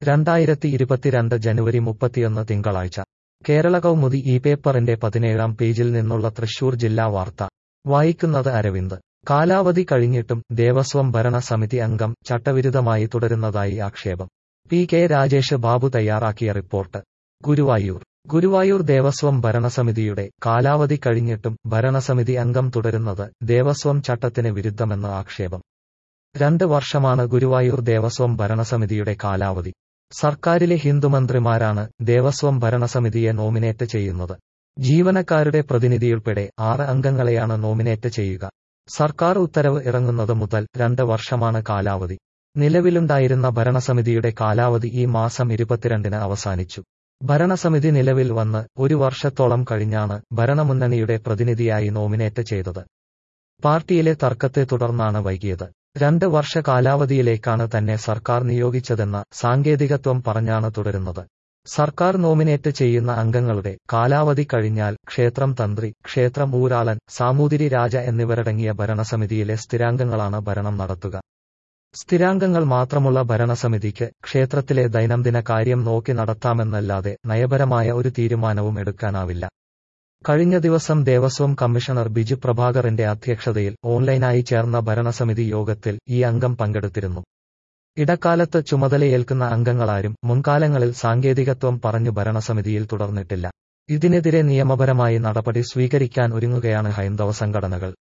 രണ്ടായിരത്തി ഇരുപത്തിരണ്ട് ജനുവരി മുപ്പത്തിയൊന്ന് തിങ്കളാഴ്ച കേരള കൗമുദി ഈ പേപ്പറിന്റെ പതിനേഴാം പേജിൽ നിന്നുള്ള തൃശൂർ ജില്ലാ വാർത്ത വായിക്കുന്നത് അരവിന്ദ് കാലാവധി കഴിഞ്ഞിട്ടും ദേവസ്വം ഭരണ സമിതി അംഗം ചട്ടവിരുദ്ധമായി തുടരുന്നതായി ആക്ഷേപം പി കെ രാജേഷ് ബാബു തയ്യാറാക്കിയ റിപ്പോർട്ട് ഗുരുവായൂർ ഗുരുവായൂർ ദേവസ്വം ഭരണസമിതിയുടെ കാലാവധി കഴിഞ്ഞിട്ടും ഭരണസമിതി അംഗം തുടരുന്നത് ദേവസ്വം ചട്ടത്തിന് വിരുദ്ധമെന്ന് ആക്ഷേപം രണ്ട് വർഷമാണ് ഗുരുവായൂർ ദേവസ്വം ഭരണസമിതിയുടെ കാലാവധി സർക്കാരിലെ ഹിന്ദുമന്ത്രിമാരാണ് ദേവസ്വം ഭരണസമിതിയെ നോമിനേറ്റ് ചെയ്യുന്നത് ജീവനക്കാരുടെ പ്രതിനിധിയുൾപ്പെടെ ആറ് അംഗങ്ങളെയാണ് നോമിനേറ്റ് ചെയ്യുക സർക്കാർ ഉത്തരവ് ഇറങ്ങുന്നത് മുതൽ രണ്ട് വർഷമാണ് കാലാവധി നിലവിലുണ്ടായിരുന്ന ഭരണസമിതിയുടെ കാലാവധി ഈ മാസം ഇരുപത്തിരണ്ടിന് അവസാനിച്ചു ഭരണസമിതി നിലവിൽ വന്ന് ഒരു വർഷത്തോളം കഴിഞ്ഞാണ് ഭരണമുന്നണിയുടെ പ്രതിനിധിയായി നോമിനേറ്റ് ചെയ്തത് പാർട്ടിയിലെ തർക്കത്തെ തുടർന്നാണ് വൈകിയത് രണ്ട് വർഷ കാലാവധിയിലേക്കാണ് തന്നെ സർക്കാർ നിയോഗിച്ചതെന്ന സാങ്കേതികത്വം പറഞ്ഞാണ് തുടരുന്നത് സർക്കാർ നോമിനേറ്റ് ചെയ്യുന്ന അംഗങ്ങളുടെ കാലാവധി കഴിഞ്ഞാൽ ക്ഷേത്രം തന്ത്രി ക്ഷേത്രം ഊരാളൻ സാമൂതിരി രാജ എന്നിവരടങ്ങിയ ഭരണസമിതിയിലെ സ്ഥിരാംഗങ്ങളാണ് ഭരണം നടത്തുക സ്ഥിരാംഗങ്ങൾ മാത്രമുള്ള ഭരണസമിതിക്ക് ക്ഷേത്രത്തിലെ ദൈനംദിന കാര്യം നോക്കി നടത്താമെന്നല്ലാതെ നയപരമായ ഒരു തീരുമാനവും എടുക്കാനാവില്ല കഴിഞ്ഞ ദിവസം ദേവസ്വം കമ്മീഷണർ ബിജു പ്രഭാകറിന്റെ അധ്യക്ഷതയിൽ ഓൺലൈനായി ചേർന്ന ഭരണസമിതി യോഗത്തിൽ ഈ അംഗം പങ്കെടുത്തിരുന്നു ഇടക്കാലത്ത് ചുമതലയേൽക്കുന്ന അംഗങ്ങളാരും മുൻകാലങ്ങളിൽ സാങ്കേതികത്വം പറഞ്ഞു ഭരണസമിതിയിൽ തുടർന്നിട്ടില്ല ഇതിനെതിരെ നിയമപരമായി നടപടി സ്വീകരിക്കാൻ ഒരുങ്ങുകയാണ് ഹൈന്ദവ സംഘടനകൾ